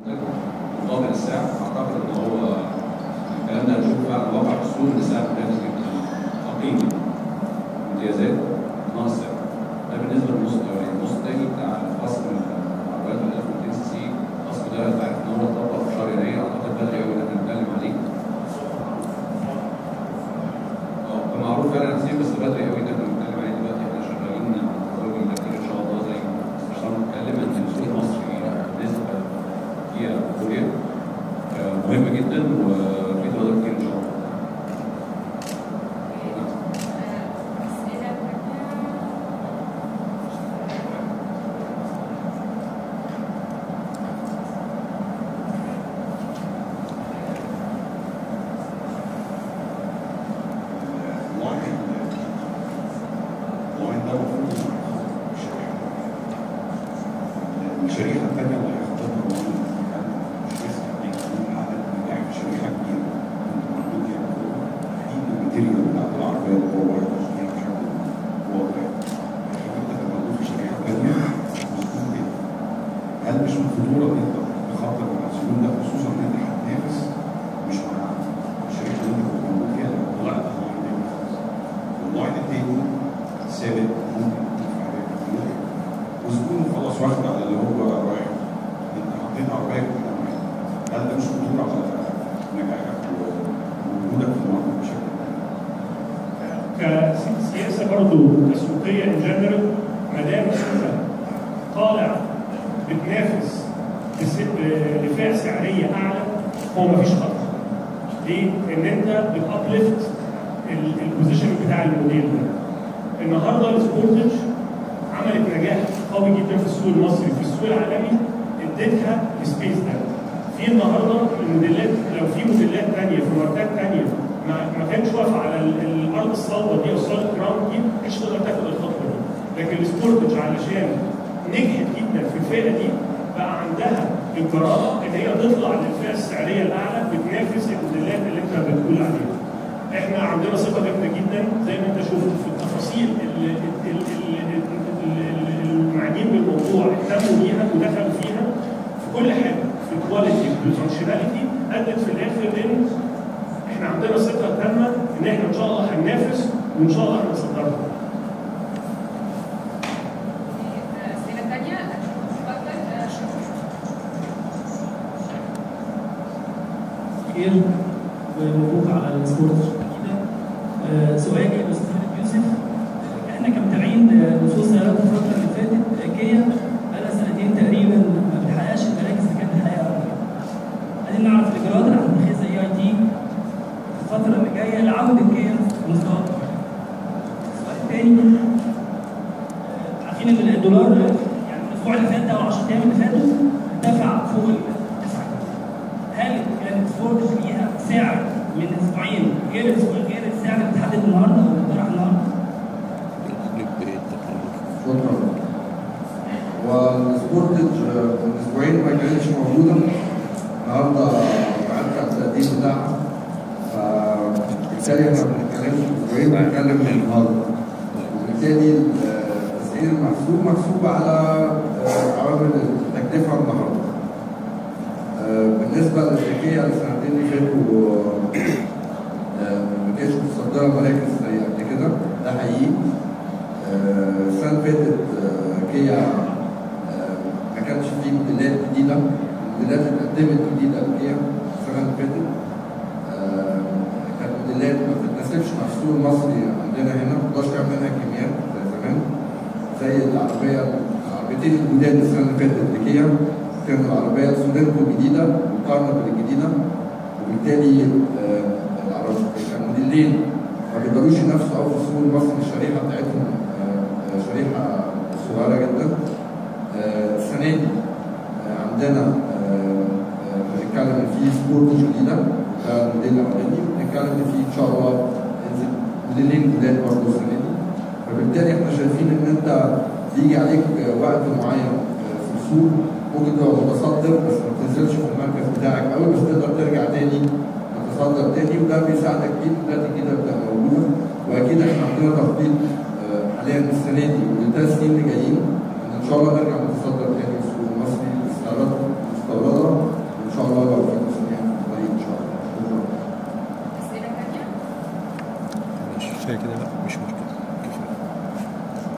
مقابل السعر اعتقد ان هو الكلام ده هنشوفه على الواقع في السوق ان السعر منافس جدا حقيقي امتيازات ناقص سعر ده بالنسبه للنص الاولاني النص الثاني بتاع خصم العربيات ال 1200 سي سي الخصم ده انت عارف ان هو اتطبق في شهر يناير اعتقد بدري قوي ان احنا نتكلم عليه اه كان معروف فعلا كتير بس بدري قوي ان احنا نتكلم عليه دلوقتي احنا شغالين على التطور كتير ان شاء الله زي ما عشان نتكلم ان السوق المصري نسبه فيها كوريا آه، مهمه جدا وفي تطور كتير ان شاء الله لاين لاين ده المفروض شريحه الشريحه الثانيه اللي هياخدها اللاين مش لسه هيكون عدد نجاح في شريحه كبيره كنت موجود يعني في الماتيريال بتاعت العربيه اللي هو هيخش بشكل واضح لكن انت تبقى موجود في شريحه ثانيه مظبوط جدا هل مش من الخطوره ان انت تخاطر مع الزبون ده خصوصا ان انت هتنافس مش مع الشركه اللي انت كنت موجود فيها لو طلعت اللاين تاني خالص اللاين التاني ثابت ممكن يكون في حاجات كتير وزبون خلاص واخد على اللي هو رايح انت حاطين عربيه كلها معاك هل ده مش خطوره على نجاحك ووجودك في الماركت بشكل عام؟ كسياسه برضه تسويقيه ان جنرال ما دام انت طالع بتنافس بس- بفئه سعريه اعلى هو مفيش خطر. ليه؟ ان انت بتابليفت البوزيشن بتاع الموديل ده. النهارده السبورتج عملت نجاح قوي جدا في السوق المصري في السوق العالمي اديتها السبيس ده. في النهارده الموديلات لو في موديلات ثانيه في ماركات ثانيه ما ما كانتش واقفه على ال- الارض الصلبه دي او السوليد جراوند دي مش تقدر تاخد الخطوه دي. لكن السبورتج علشان نجحت جدا في الفئه دي بقى عندها الجرأه ان هي تطلع للفئه السعريه الاعلى بتنافس الموديلات اللي انت بتقول عليها. احنا عندنا ثقه جامده جدا زي ما انت شفت في التفاصيل ال- ال- ال- ال- ال- المعنيين بالموضوع اهتموا بيها ودخلوا فيها في كل حاجه في الكواليتي في الفانكشناليتي ادت في الاخر ان احنا عندنا ثقه تامه ان احنا ان شاء الله هننافس وان شاء الله هنصدرها. أسئلة تانية؟ اتفضل آه، شكرا. خير ومبروك على السبورت الجديدة آه، سؤالي للاستاذ خالد يوسف احنا كمتابعين لنصوص سيارات الفترة اللي فاتت آه، كيا بقالها سنتين تقريبا ما بتحققش المراكز اللي كانت بتحققها قبل كده. عايزين نعرف الاجراءات اللي هتتخذها اي اي تي الفترة اللي جاية لعودة كيا لمستوى السؤال الثاني آه، عارفين ان الدولار آه، يعني الاسبوع اللي فات ده او 10 ايام اللي فاتوا ارتفع فوق ال 9 هل كانت فورد ليها سعر من اسبوعين غير الاسبوع غير السعر اللي اتحدد النهارده او اللي اتطرح النهارده؟ شكرا والسبورتج من اسبوعين ما كانتش موجوده النهارده بعت التقديم بتاعها فبالتالي احنا ما بنتكلمش من اسبوعين بنتكلم من النهارده وبالتالي التسعير محسوب محسوب على آه، عوامل التكلفه النهارده آه، بالنسبه للتركيه السنتين اللي فاتوا آه، ما كانتش متصدره مراكز زي قبل كده ده حقيقي آه، السنه اللي فاتت آه، كيا آه، ما كانش فيه موديلات جديده الموديلات اللي اتقدمت جديده لكيا السنه اللي فاتت آه، كانت موديلات ما بتتناسبش مع السوق المصري عندنا هنا ما نقدرش نعمل منها كميات زي زمان زي العربيه العربيتين الجداد السنه اللي فاتت لكيا كانت العربيه السودانكو الجديده والكارنفال الجديده وبالتالي آه، العربيه كان موديلين ما بيقدروش ينافسوا قوي في السوق المصري الشريحه بتاعتهم آه، آه، شريحه صغيره جدا آه، السنه دي آه، عندنا آه، آه، بنتكلم ان في سبورت جديده ده الموديل الاولاني بنتكلم ان في ان شاء الله ينزل موديلين جداد برضه السنه دي فبالتالي احنا شايفين ان انت بيجي عليك آه، وقت معين آه، في السوق ممكن تبقى متصدر بس ما تنزلش في المركز بتاعك قوي بس تقدر ترجع تاني تتصدر تاني وده بيساعدك جدا البلاد الجديده بتبقى موجوده واكيد احنا عندنا تخطيط آه، حاليا السنه دي والثلاث سنين اللي جايين ان ان شاء الله نرجع نتصدر تاني السوق المصري استيراد مستورده كفايه كده لا مش مشكله